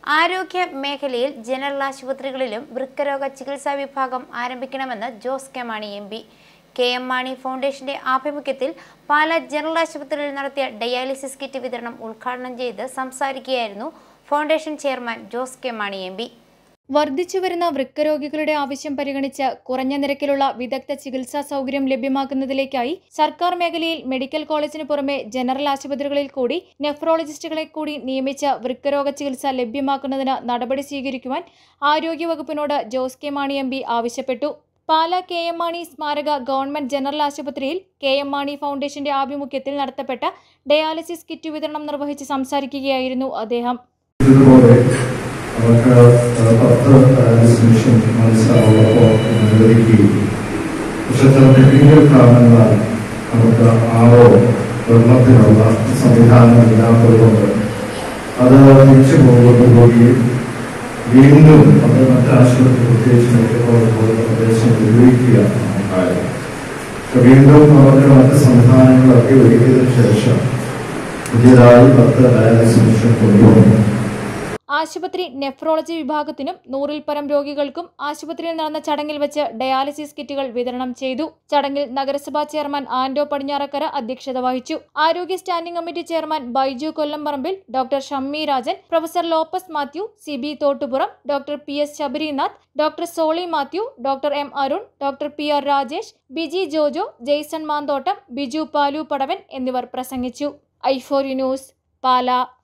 ആരോഗ്യ മേഖലയിൽ ജനറൽ ആശുപത്രികളിലും വൃക്കരോഗ ചികിത്സാ വിഭാഗം ആരംഭിക്കണമെന്ന് Jose K Mani M P K M Mani ഫൗണ്ടേഷന്റെ ആഭിമുഖ്യത്തിൽ പാലാ ജനറൽ ആശുപത്രിയിൽ നടത്തിയ ഡയാലിസിസ് കിറ്റ് വിതരണം ഉദ്ഘാടനം ചെയ്ത് സംസാരിക്കുകയായിരുന്നു foundation chairman Jose K Mani M P വർദ്ധിച്ചുവരുന്ന വൃക്കരോഗികളുടെ ആവശ്യം പരിഗണിച്ച് കുറഞ്ഞ നിരക്കിലുള്ള വിദഗ്ധ ചികിത്സാ സൗകര്യം ലഭ്യമാക്കുന്നതിലേക്കായി സർക്കാർ മേഖലയിൽ മെഡിക്കൽ കോളേജിന് പുറമെ ജനറൽ ആശുപത്രികളിൽ കൂടി നെഫ്രോളജിസ്റ്റുകളെ കൂടി നിയമിച്ച് വൃക്കരോഗ ചികിത്സ ലഭ്യമാക്കുന്നതിന് നടപടി സ്വീകരിക്കുവാൻ ആരോഗ്യവകുപ്പിനോട് Jose K Mani M P ആവശ്യപ്പെട്ടു പാലാ കെ എം മാണി സ്മാരക ഗവൺമെന്റ് ജനറൽ ആശുപത്രിയിൽ കെ എം മാണി ഫൗണ്ടേഷന്റെ ആഭിമുഖ്യത്തിൽ നടത്തപ്പെട്ട ഡയാലിസിസ് കിറ്റ് വിതരണം നിർവഹിച്ച് സംസാരിക്കുകയായിരുന്നു അദ്ദേഹം ഇതുപോലെ അവർക്ക് പത്ത് ഡയാലിസിസ് മനസ്സിലാവുള്ളപ്പോൾ അനുവദിക്കുകയും പക്ഷെ ചില ടെക്നിക്കൽ കാരണങ്ങളാൽ നമുക്ക് ആറോ വെള്ളത്തിനുള്ള സംവിധാനം ഇല്ലാത്തതുകൊണ്ട് അത് തിരിച്ചു പോകുന്നതോടുകൂടിയും വീണ്ടും അത് മറ്റാശുപത്രി പ്രത്യേകിച്ച് മെഡിക്കൽ കോളേജ് പോലുള്ള പ്രദേശം ഉപയോഗിക്കുകയാണ് ഉണ്ടായത് പക്ഷെ വീണ്ടും അവർക്ക് മറ്റ് സംവിധാനങ്ങളൊക്കെ ഒരുക്കിയതിനു ശേഷം പുതിയതായി പത്ത് ഡയാലിസിസ് മെഷീൻ കൊണ്ടുവന്നു ആശുപത്രി നെഫ്രോളജി വിഭാഗത്തിനും നൂറിൽ പരം രോഗികൾക്കും ആശുപത്രിയിൽ നടന്ന ചടങ്ങിൽ വെച്ച് ഡയാലിസിസ് കിറ്റുകൾ വിതരണം ചെയ്തു ചടങ്ങിൽ നഗരസഭാ ചെയർമാൻ ആന്റോ പടിഞ്ഞാറക്കര അധ്യക്ഷത വഹിച്ചു ആരോഗ്യ standing committee chairman Baiju Kollamparambil doctor Shammi Rajan professor Lopez Mathew C B Thottupuram doctor P S Sabarinath doctor Solly Mathew doctor M Arun doctor P R Rajesh Biji Jojo Jaison Manthottam Biju Palu Padavan എന്നിവർ പ്രസംഗിച്ചു ഐഫോറി ന്യൂസ് പാല